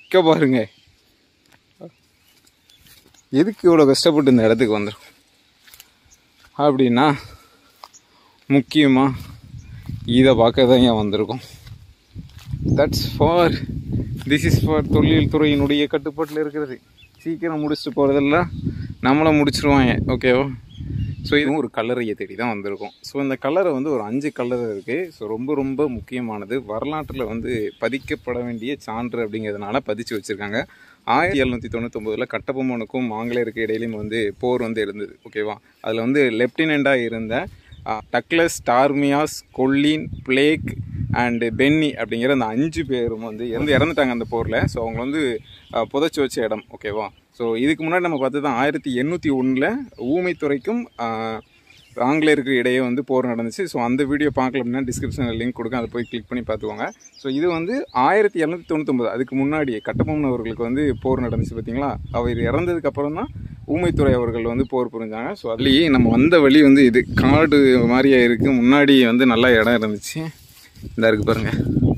இக்க பாருங்க எதுக்கு இவ்வளோ கஷ்டப்பட்டு இந்த இடத்துக்கு வந்துடும் அப்படின்னா முக்கியமாக இதை பார்க்க தான் ஏன் வந்திருக்கோம் that's for this is for தொழில் துறையினுடைய கட்டுப்பாட்டில் இருக்கிறது சீக்கிரம் முடிச்சுட்டு போகிறதெல்லாம் நம்மளை முடிச்சிருவாங்க ஓகேவா ஸோ இதுவும் ஒரு கல்லறையை தேடி தான் வந்திருக்கோம் ஸோ இந்த கல்லறை வந்து ஒரு அஞ்சு கல்லறை இருக்குது ஸோ ரொம்ப ரொம்ப முக்கியமானது வரலாற்றில் வந்து பதிக்கப்பட வேண்டிய சான்று அப்படிங்கிறதுனால பதிச்சு வச்சுருக்காங்க ஆயிரத்தி எழுநூற்றி தொண்ணூத்தொம்பதில் கட்டபொம்மனுக்கும் ஆங்கிலேயருக்கு இடையிலும் வந்து போர் வந்து இருந்தது ஓகேவா அதில் வந்து லெப்டினெண்ட்டாக இருந்த டக்லஸ் டார்மியாஸ் கொல்லின் பிளேக் அண்டு பென்னி அப்படிங்கிற அந்த அஞ்சு பேரும் வந்து இறந்து இறந்துட்டாங்க அந்த போரில் ஸோ அவங்க வந்து அஹ், புதைச்சி வச்ச இடம் ஓகேவா ஸோ இதுக்கு முன்னாடி நம்ம பார்த்தது தான் ஆயிரத்தி எண்ணூற்றி ஒன்றில் ஊமைத்துறைக்கும் அஹ், ஆங்கிலேயருக்கு இடையே வந்து போர் நடந்துச்சு ஸோ அந்த வீடியோ பார்க்கல அப்படின்னா டிஸ்கிரிப்ஷனில் லிங்க் கொடுக்க அதை போய் கிளிக் பண்ணி பார்த்துக்கோங்க ஸோ இது வந்து ஆயிரத்தி எழுநூற்றி தொண்ணூத்தொம்பது அதுக்கு முன்னாடி கட்டபொம்மன் அவர்களுக்கு வந்து போர் நடந்துச்சு பார்த்தீங்களா அவர் இறந்ததுக்கு அப்புறம் தான் ஊமைத்துறை அவர்கள் வந்து போர் புரிஞ்சாங்க ஸோ அதுலேயே நம்ம வந்த வழி வந்து இது காடு மாதிரியா இருக்குது முன்னாடி வந்து நல்ல இடம் இருந்துச்சு இந்த இருக்கு பாருங்க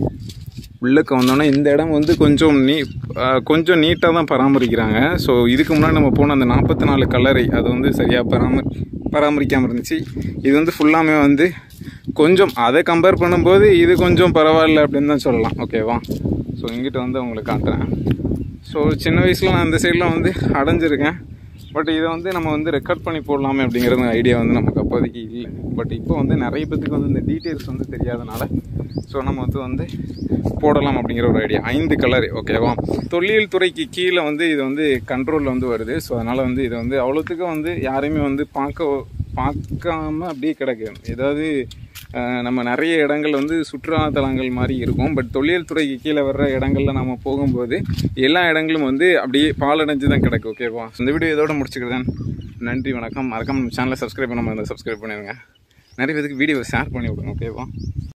உள்ளக்க வந்தோன்னா இந்த இடம் வந்து கொஞ்சம் நீ ஆஹ் கொஞ்சம் நீட்டாக தான் பராமரிக்கிறாங்க ஸோ இதுக்கு முன்னாடி நம்ம போன அந்த நாற்பத்தி நாலு கல்லறை அது வந்து சரியாக பராமரி பராமரிக்காமல் இருந்துச்சு இது வந்து ஃபுல்லாமே வந்து கொஞ்சம் அதை கம்பேர் பண்ணும்போது இது கொஞ்சம் பரவாயில்ல அப்படின்னு தான் சொல்லலாம் ஓகேவா ஸோ இங்கிட்ட வந்து உங்களுக்கு காட்டுறேன் ஸோ சின்ன வயசில் நான் இந்த சைட்லாம் வந்து அடைஞ்சிருக்கேன் பட் இதை வந்து நம்ம வந்து ரெக்கார்ட் பண்ணி போடலாமே அப்படிங்கிறது ஐடியா வந்து நமக்கு அப்போதைக்கு இல்லை பட் இப்போ வந்து நிறைய பேத்துக்கு வந்து இந்த டீட்டெயில்ஸ் வந்து தெரியாதனால ஸோ நம்ம வந்து வந்து போடலாம் அப்படிங்கிற ஒரு ஐடியா ஐந்து கலர் ஓகேவா தொல்லியல் துறைக்கு கீழே வந்து இது வந்து கண்ட்ரோலில் வந்து வருது ஸோ அதனால் வந்து இது வந்து அவ்வளோத்துக்கு வந்து யாரையுமே வந்து பார்க்க பார்க்காம அப்படியே கிடக்கு ஏதாவது அஹ், நம்ம நிறைய இடங்கள் வந்து சுற்றுலா தலங்கள் மாதிரி இருக்கும் பட் தொல்லியல் துறைக்கு கீழே வர்ற இடங்கள்ல நம்ம போகும்போது எல்லா இடங்களும் வந்து அப்படியே பாலடைஞ்சு தான் கிடக்கு ஓகேவா இந்த வீடியோ இதோட முடிச்சுக்கிறேன் நன்றி வணக்கம் மறக்காம நம்ம சேனலை சப்ஸ்கிரைப் பண்ணாமல் இருந்தால் சப்ஸ்கிரைப் பண்ணிடுங்க நிறைய பேருக்கு வீடியோவை ஷேர் பண்ணி விடுங்க ஓகேவா